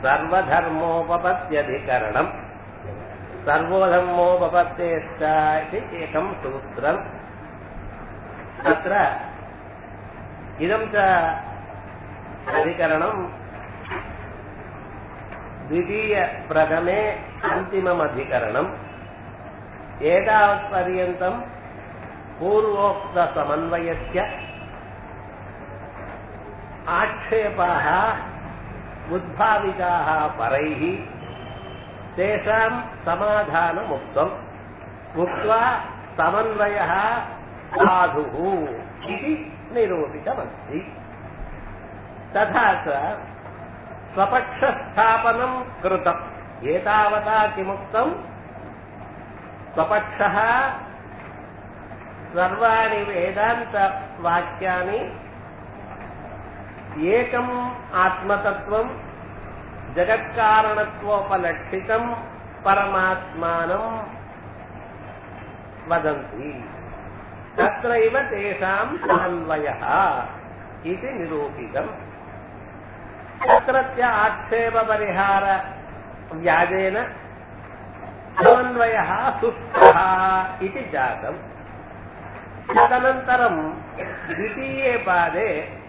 सर्वधर्मोपपत्त्यधिकरणम् सर्वधर्मोपपत्तेश्च इति एकं सूत्रम् तत्र इदं च अधिकरणं द्वितीयप्रथमे अन्तिममधिकरणम् एतावत्पर्यन्तम् पूर्वोक्तसमन्वयस्य आक्षेपाः उद्भाविताः परैः तेषां समाधानमुक्तम् उक्त्वा समन्वयः साधुः इति निरूपितमस्ति तथा च स्वपक्षस्थापनं कृतम् एतावता किमुक्तम् स्वपक्षः सर्वाणि वेदान्तवाक्यानि एकम् आत्मतत्त्वम् जगत्कारणत्वोपलक्षितम् परमात्मानम् वदन्ति तत्रैव तेषाम् समन्वयः इति निरूपितम् तत्रत्य आक्षेपपरिहारव्याजेन समन्वयः सुस्थः इति जातम् तदनन्तरम् द्वितीये पादे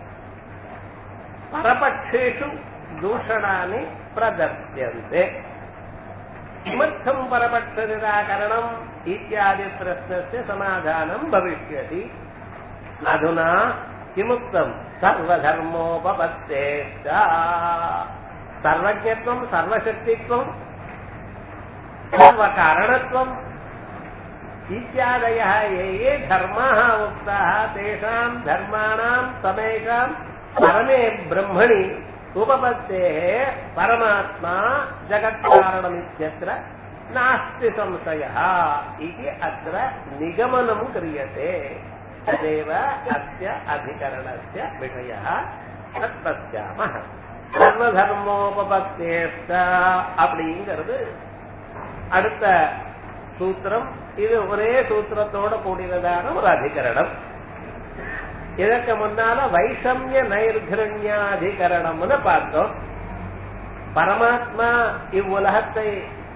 परपक्षेषु दूषणानि प्रदर्श्यन्ते किमर्थं परपक्षनिराकरणम् इत्यादि प्रश्नस्य समाधानं भविष्यति अधुना किमुक्तं सर्वधर्मोपपत्तेश्च सर्वज्ञत्वं सर्वशक्तित्वं सर्वकारणत्वम् इत्यादयः ये ये धर्माः उक्ताः तेषां धर्माणां समेषां परमे ब्रह्मणि उपपत्तेः परमात्मा जगत्कारणमित्यत्र नास्ति संशयः इति अत्र निगमनं क्रियते तदेव अस्य अधिकरणस्य विषयः तत् पश्यामः சர்வதர்மோபபத்தேஷ்ட அப்படிங்கிறது அடுத்த சூத்திரம் இது ஒரே சூத்திரத்தோட கூடினதான ஒரு அதிகரணம் இதற்கு முன்னால வைஷமிய நைர்கிரண்யாதிகரணம்னு பார்த்தோம் பரமாத்மா இவ்வுலகத்தை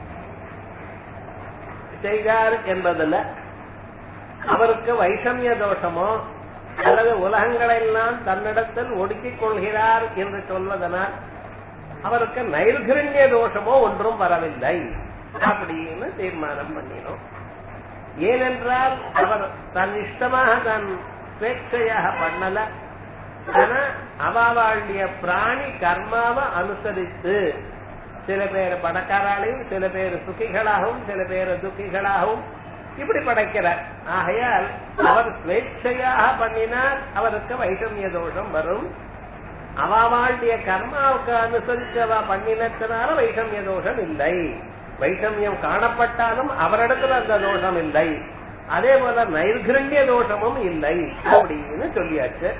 செய்தார் என்பதில் அவருக்கு வைஷமிய தோஷமோ அல்லது உலகங்களெல்லாம் தன்னிடத்தில் ஒடுக்கிக் கொள்கிறார் என்று சொல்வதனால் அவருக்கு நைர்கிரண்ய தோஷமோ ஒன்றும் வரவில்லை அப்படின்னு தீர்மானம் பண்ணினோம் ஏனென்றால் அவர் தன் இஷ்டமாக தன் ஸ்வேட்சையாக பண்ணல ஆனா அவாவாளுடைய பிராணி கர்மாவை அனுசரித்து சில பேர் பணக்காராலையும் சில பேர் சுகிகளாகவும் சில பேர் துக்கிகளாகவும் இப்படி படைக்கிறார் ஆகையால் அவர் ஸ்வேட்சையாக பண்ணினால் அவருக்கு வைஷமிய தோஷம் வரும் அவாவாளுடைய கர்மாவுக்கு அனுசரித்து அவ பண்ணினத்தினால வைஷமிய தோஷம் இல்லை வைஷமியம் காணப்பட்டாலும் அவரிடத்துல அந்த தோஷம் இல்லை அதே போல நைர்கிரண்ய தோஷமும் இல்லை அப்படின்னு சொல்லியாச்சு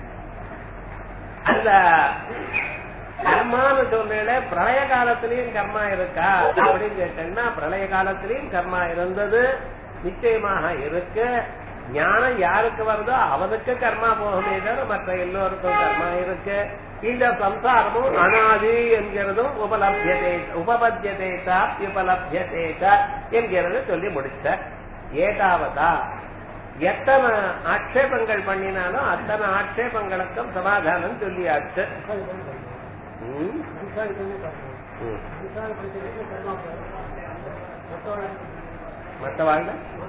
அந்த கர்மான்னு சொல்லல பிரளய காலத்திலையும் கர்மா இருக்கா அப்படின்னு கேட்டேன்னா பிரளய காலத்திலையும் கர்மா இருந்தது நிச்சயமாக இருக்கு ஞானம் யாருக்கு வருதோ அவனுக்கு கர்மா போகமே தவிர மற்ற எல்லோருக்கும் கர்மா இருக்கு இந்த சம்சாரமும் அனாதி என்கிறதும் உபலபியதே உபபத்தியதேதா உபலபியதேதா என்கிறது சொல்லி முடிச்ச ஏதாவதா எத்தனை ஆட்சேபங்கள் பண்ணினாலும் அத்தனை ஆட்சேபங்களுக்கும் சமாதானம் சொல்லியாச்சு ம். ம். மற்ற வாழ்ந்த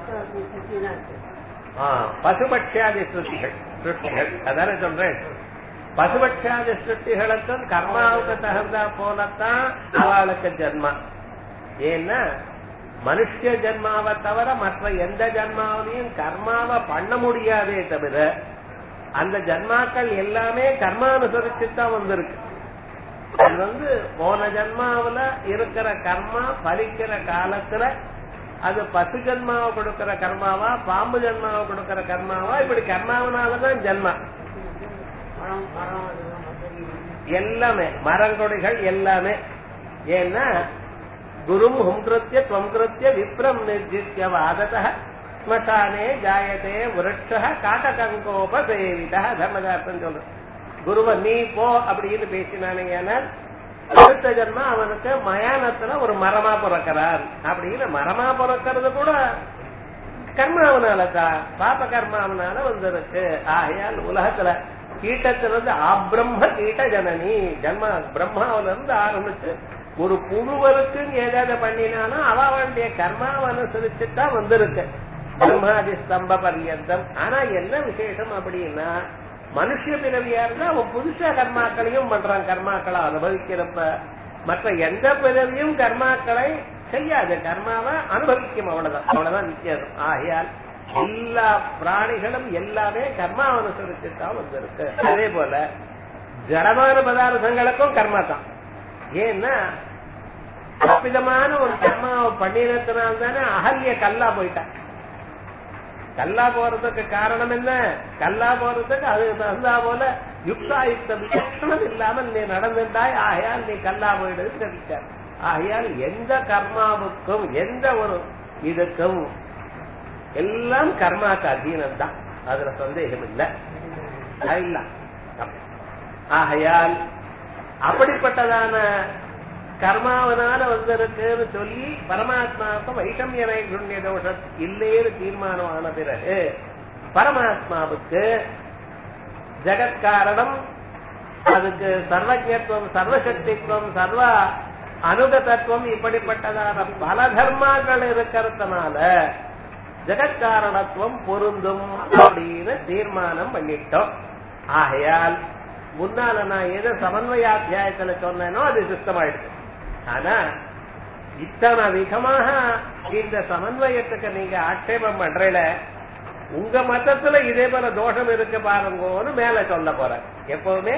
பசுபட்சியாதி சிருஷ்டிகள் சிருஷ்டிகள் அதானே சொல்றேன் பசுபட்சியாதி சிருஷ்டிகளுக்கும் கர்மாவுக்கு தகுந்தா போலத்தான் அவளுக்கு ஜென்மா ஏன்னா மனுஷ ஜென்மாவை தவிர மற்ற எந்த ஜென்மாவிலையும் கர்மாவை பண்ண முடியாதே தவிர அந்த ஜென்மாக்கள் எல்லாமே கர்மானுசரிச்சு தான் வந்திருக்கு அது வந்து போன ஜென்மாவுல இருக்கிற கர்மா பலிக்கிற காலத்துல அது பசு ஜென்மாவை கொடுக்கிற கர்மாவா பாம்பு ஜென்மாவை கொடுக்கிற கர்மாவா இப்படி கர்மாவனாலதான் ஜென்மா எல்லாமே மரங்கொடிகள் எல்லாமே ஏன்னா குரும் ஹுங்கிருத்திய துவங்கிருத்திய விப்ரம் நிர்ஜித்ய வாதத ஸ்மசானே ஜாயதே விருட்ச காட்டகங்கோபசேவிதா தர்மதாசன் சொல்ற குருவ நீ போ அப்படின்னு பேசினானேனால் அடுத்த அடுத்த ஜென்மா அவனுக்கு மயானத்துல ஒரு மரமா பிறக்கிறான் அப்படின்னு மரமா பிறக்கிறது கூட கர்மாவனாலதான் பாப கர்மாவனால வந்திருக்கு ஆகையால் உலகத்துல கீட்டத்திலிருந்து அபிரம்ம கீட்ட ஜனனி ஜன்ம பிரம்மாவில இருந்து ஆரம்பிச்சு ஒரு புழுவருக்கு ஏதாவது பண்ணினாலும் அவ வேண்டிய கர்மாவை அனுசரிச்சுதான் வந்திருக்கு பிரம்மாதி ஸ்தம்ப பரியந்தம் ஆனா என்ன விசேஷம் அப்படின்னா மனுஷ பிறவியா இருந்தா அவன் புதுசா கர்மாக்களையும் பண்றான் கர்மாக்களை அனுபவிக்கிறப்ப மற்ற எந்த பிறவியும் கர்மாக்களை செய்யாது கர்மாவை அனுபவிக்கும் அவ்வளவுதான் அவ்வளவுதான் வித்தியாசம் ஆகையால் எல்லா பிராணிகளும் எல்லாமே கர்மா அனுசரிச்சுதான் வந்திருக்கு அதே போல ஜடமான பதார்த்தங்களுக்கும் கர்மா தான் ஏன்னா அற்புதமான ஒரு கர்மாவை பண்ணினத்தினால்தானே அகல்ய கல்லா போயிட்டான் கல்லா போறதுக்கு காரணம் என்ன கல்லா போறதுக்கு அது தகுந்தா போல யுக்தாயுக்த விலட்சணம் இல்லாமல் நீ நடந்துட்டாய் ஆகையால் நீ கல்லா போயிடுது தெரிவித்தார் ஆகையால் எந்த கர்மாவுக்கும் எந்த ஒரு இதுக்கும் எல்லாம் கர்மாக்கு அதீனம் தான் அதுல சந்தேகம் இல்லை இல்ல ஆகையால் அப்படிப்பட்டதான கர்மாவனால வந்திருக்குன்னு சொல்லி பரமாத்மாவுக்கு வைஷமிய நைகுண்ய தோஷம் இல்லேன்னு தீர்மானம் ஆன பிறகு பரமாத்மாவுக்கு ஜெகத்காரணம் அதுக்கு சர்வஜத்துவம் சர்வசக்தித்துவம் சர்வ அனுகதத்துவம் இப்படிப்பட்டதான பல தர்மாக்கள் இருக்கிறதுனால ஜெகத்காரணத்துவம் பொருந்தும் அப்படின்னு தீர்மானம் பண்ணிட்டோம் ஆகையால் முன்னால நான் எதை சமன்வயாத்தியாயத்துல சொன்னேனோ அது சிஸ்டமாயிடுச்சு ஆனா இத்தனை விதமாக இந்த சமன்வயத்துக்கு நீங்க ஆட்சேபம் பண்றீல உங்க மதத்துல இதே போல தோஷம் இருக்கு பாருங்கன்னு மேல சொல்ல போறேன் எப்பவுமே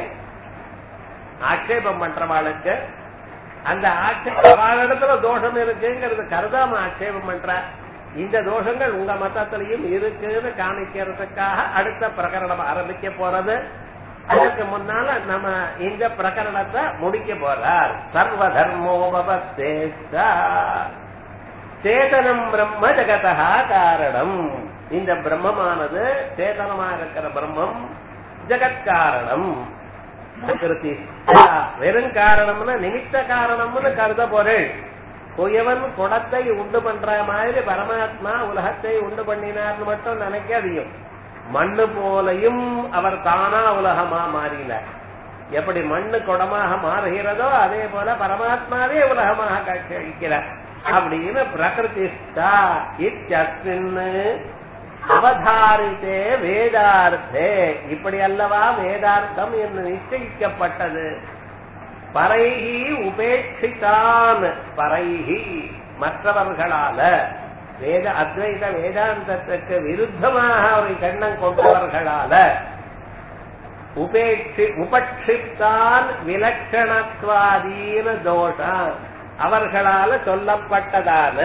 ஆட்சேபம் பண்றவாளுக்கு அந்த ஆட்சேப தோஷம் இருக்குங்கிறது கருதாம ஆட்சேபம் பண்ற இந்த தோஷங்கள் உங்க மதத்திலையும் இருக்குன்னு காமிக்கிறதுக்காக அடுத்த பிரகரணம் ஆரம்பிக்க போறது அதற்கு முன்னால நம்ம இந்த பிரகரணத்தை முடிக்க போறார் சர்வ தர்மோபவத்தேஷ்டா சேதனம் பிரம்ம ஜெகதா காரணம் இந்த பிரம்மமானது சேதனமா இருக்கிற பிரம்மம் ஜெகத் காரணம் பிரகிருதி வெறும் காரணம்னா நிமித்த காரணம்னு கருத போறேன் குயவன் குடத்தை உண்டு பண்ற மாதிரி பரமாத்மா உலகத்தை உண்டு பண்ணினார்னு மட்டும் நினைக்காதியும் மண்ணு போலையும் அவர் தானா உலகமா மாறினார் எப்படி மண்ணு குடமாக மாறுகிறதோ அதே போல பரமாத்மாவே உலகமாக காட்சி அளிக்கிறார் அப்படின்னு பிரகிருதிஷ்டா இத்தியஸ்மின் அவதாரித்தே வேதார்த்தே இப்படி அல்லவா வேதார்த்தம் என்று நிச்சயிக்கப்பட்டது பரைகி உபேட்சித்தான் பரைகி மற்றவர்களால வேத அத்வைத வேதாந்தத்துக்கு விருத்தமாக ஒரு கண்ணம் கொண்டவர்களால உபேட்சி உபக்ஷிப்தான் விலட்சணத்வாதீன தோஷம் அவர்களால சொல்லப்பட்டதான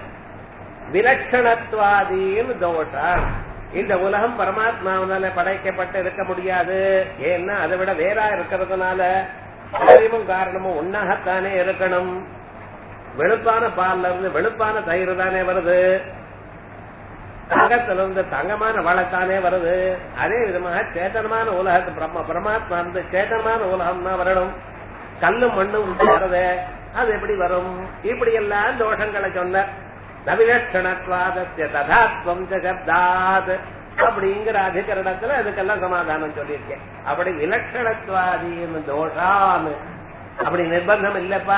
விலட்சணத்வாதீன தோஷம் இந்த உலகம் பரமாத்மாவனால படைக்கப்பட்டு இருக்க முடியாது ஏன்னா அதை விட வேறா இருக்கிறதுனால காரியமும் காரணமும் ஒன்னாகத்தானே இருக்கணும் வெளுப்பான பால்ல இருந்து வெளுப்பான தயிர் தானே வருது தங்கத்துல இருந்து தங்கமான வளத்தானே வருது அதே விதமாக சேத்தனமான உலகத்து பிரம்ம பரமாத்மா இருந்து சேத்தனமான உலகம் தான் வரணும் கல்லும் மண்ணும் வருது அது எப்படி வரும் இப்படி எல்லாம் தோஷங்களை சொன்ன நவிலட்சணத்வாதத்திய ததாத்வம் ஜகத்தாத் அப்படிங்கிற அதிகரணத்துல அதுக்கெல்லாம் சமாதானம் சொல்லியிருக்கேன் அப்படி விலட்சணத்வாதின்னு தோஷான்னு அப்படி நிர்பந்தம் இல்லப்பா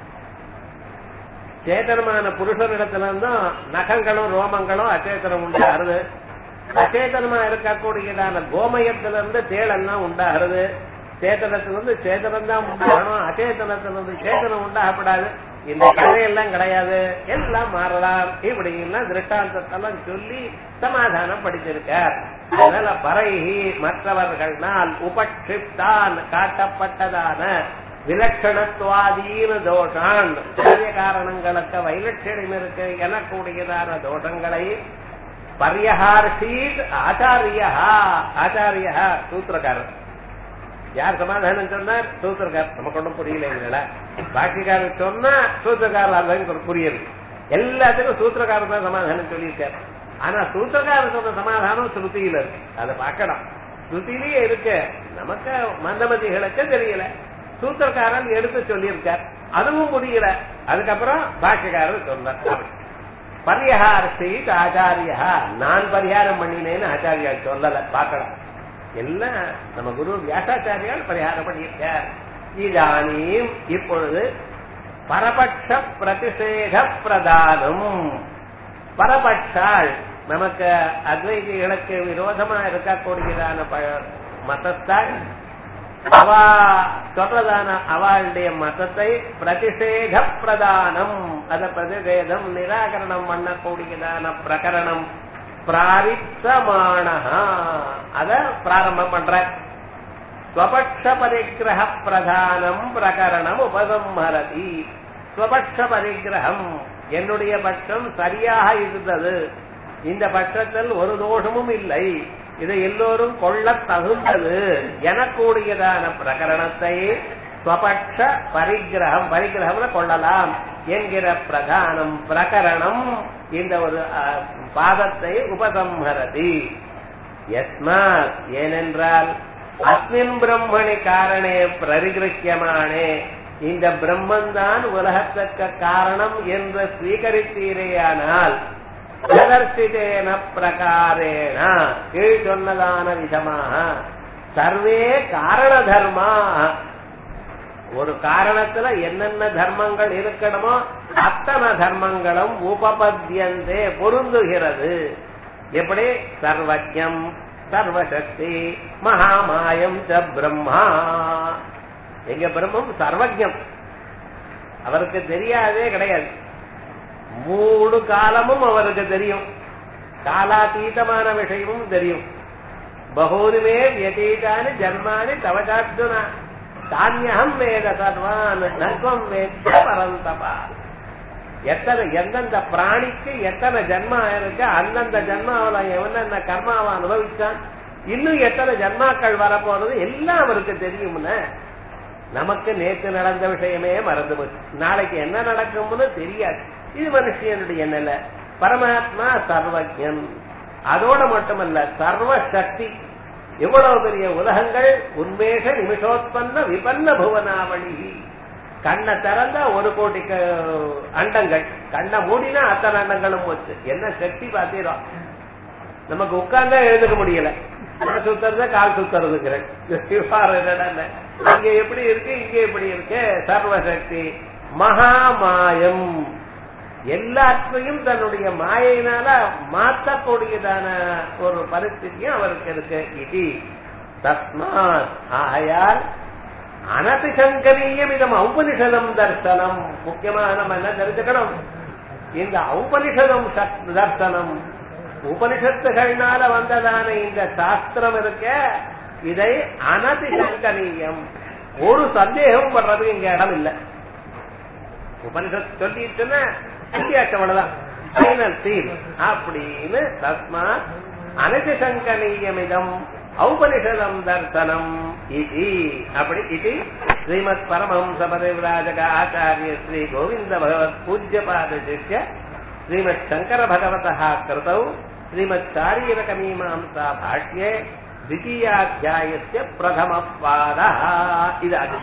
சேதனமான புருஷனிடத்துல இருந்தும் நகங்களும் ரோமங்களும் அச்சேதனம் உண்டாகிறது அச்சேதனமா இருக்கக்கூடியதான கோமயத்திலிருந்து தேளெல்லாம் உண்டாகிறது சேதனத்திலிருந்து சேதனம் தான் உண்டாகணும் அச்சேதனத்திலிருந்து சேதனம் உண்டாகப்படாது இந்த கதையெல்லாம் கிடையாது எல்லாம் மாறலாம் இப்படி எல்லாம் திருஷ்டாந்தத்தெல்லாம் சொல்லி சமாதானம் படிச்சிருக்கார் அதனால பறைகி மற்றவர்கள்னால் உபக்ஷிப்தான் காட்டப்பட்டதான விலட்சணத்துவாதீன தோஷான் காரிய காரணங்களுக்கு வைலட்சணம் இருக்கு எனக்கூடியதான தோஷங்களை பரியஹார்ஷீத் ஆச்சாரியா ஆச்சாரியா சூத்திரக்காரர் யார் சமாதானம் சொன்னார் சூத்திரக்காரர் நமக்கு ஒன்றும் புரியல பாக்கியக்காரர் சொன்னா சூத்திரக்காரர் புரியுது எல்லாத்துக்கும் சூத்திரக்காரர் தான் சமாதானம் சொல்லியிருக்காரு ஆனா சூத்திரக்காரர் சொன்ன சமாதானம் ஸ்ருதியில இருக்கு அதை பார்க்கணும் ஸ்ருதியிலேயே இருக்கு நமக்கு மந்தமதிகளுக்கு தெரியல சூத்திரக்காரன் எடுத்து சொல்லியிருக்கார் அதுவும் முடியல அதுக்கப்புறம் பாஷ்யக்காரர் சொன்னார் பரிகாரத்தை ஆச்சாரியா நான் பரிகாரம் பண்ணினேன்னு ஆச்சாரியா சொல்லல பார்க்கலாம் எல்லாம் நம்ம குரு வியாசாச்சாரியால் பரிகாரம் பண்ணியிருக்கார் இதானியும் இப்பொழுது பரபட்ச பிரதிஷேக பிரதானம் பரபட்சாள் நமக்கு அத்வைதிகளுக்கு விரோதமா இருக்கக்கூடியதான ப- மதத்தாள் அவ சொல்றதான அவளுடைய மதத்தை பிரதிஷேக பிரதானம் அத பிரதிஷேதம் நிராகரணம் பண்ணக்கூடியதான பிரகரணம் பிராரித்தமான அத பிராரம்பம் பண்ற ஸ்வபக்ஷ பரிகிரக பிரதானம் பிரகரணம் உபசம்ஹரதி ஸ்வபக்ஷ பரிகிரகம் என்னுடைய பட்சம் சரியாக இருந்தது இந்த பட்சத்தில் ஒரு தோஷமும் இல்லை இதை எல்லோரும் கொள்ள தகுந்தது எனக்கூடியதான பிரகரணத்தை ஸ்வபக்ஷ பரிகிரகம் பரிகிரகம்னு கொள்ளலாம் என்கிற பிரதானம் பிரகரணம் இந்த ஒரு அஹ், பாதத்தை உபசம்ஹரதி யஸ்மாத் ஏனென்றால் அஸ்மின் பிரம்மணி காரணே பிரரிகிருக்கியமானே இந்த பிரம்மன்தான் உலகத்துக்கு காரணம் என்று ஸ்வீகரித்தீரேயானால் பிரதர்சிதேன பிரகாரேண கீழ் சொன்னதான விதமாக சர்வே காரண தர்மா ஒரு காரணத்துல என்னென்ன தர்மங்கள் இருக்கணுமோ அத்தனை தர்மங்களும் உபபத்தியந்தே பொருந்துகிறது எப்படி சர்வஜம் சர்வசக்தி மகாமாயம் ச பிரம்மா எங்க பிரம்மம் சர்வஜம் அவருக்கு தெரியாதே கிடையாது மூணு காலமும் அவருக்கு தெரியும் காலாதீதமான விஷயமும் தெரியும் பகூனுமே வியதீதானி ஜன்மானி தவசார்ஜுனா தானியகம் வேத சர்வான் நர்வம் வேத பரந்தபா எத்தனை எந்தெந்த பிராணிக்கு எத்தனை ஜன்மா இருக்கு அந்தந்த ஜன்மாவில எவனென்ன கர்மாவை அனுபவிச்சான் இன்னும் எத்தனை ஜன்மாக்கள் வரப்போறது எல்லாம் அவருக்கு தெரியும்னு நமக்கு நேற்று நடந்த விஷயமே மறந்து போச்சு நாளைக்கு என்ன நடக்கும்னு தெரியாது இது மனுஷனுடைய நிலை பரமாத்மா சர்வஜன் அதோட மட்டுமல்ல சர்வ சக்தி எவ்வளவு பெரிய உலகங்கள் உன்மேஷ நிமிஷோத்பன்ன விபன்ன புவனாவளி கண்ணை திறந்தா ஒரு கோடி க- அண்டங்கள் கண்ணை மூடினா அத்தனை அண்டங்களும் போச்சு என்ன சக்தி பார்த்தீரோ நமக்கு உட்கார்ந்தா எழுந்துக்க முடியல கண்ணை சுத்துறது கால் சுத்துறதுங்கிற அங்க எப்படி இருக்கு இங்க எப்படி இருக்கு சர்வசக்தி மகாமாயம் எல்லாத்தையும் தன்னுடைய மாயையினால மாற்றக்கூடியதான ஒரு பரிஸ்திதியும் அவருக்கு இருக்கு இது தஸ்மாத் ஆகையால் அனதிசங்கரீயம் இதம் ஔபனிஷதம் தர்சனம் முக்கியமா நம்ம என்ன தெரிஞ்சுக்கணும் இந்த ஔபனிஷதம் சத்- தர்சனம் உபனிஷத்துகள்னால வந்ததான இந்த சாஸ்திரம் இருக்க இதை அனதிசங்கரீயம் ஒரு சந்தேகம் பண்றதுக்கு இங்க இடம் இல்லை உபனிஷத் சொல்லிட்டுன்னா சொல்லியாச்சவளதான் ஃபைனல் சீல் அப்படின்னு தஸ்மாத் அனதிசங்கரீயமிதம் ஔபனிஷதம் தர்சனம் இது அப்படி இது ஸ்ரீமத் பரமஹம்ச பரிவிராஜக ஆச்சாரிய ஸ்ரீ கோவிந்த பகவத் பூஜ்யபாத சிஷ்ய ஸ்ரீமத் சங்கர பகவதः கிருதौ ஸ்ரீமத் சாரீரக மீமாம்சா பாஷ்யே द्वितीयाध्यायस्य प्रथमः पादः इदानीम्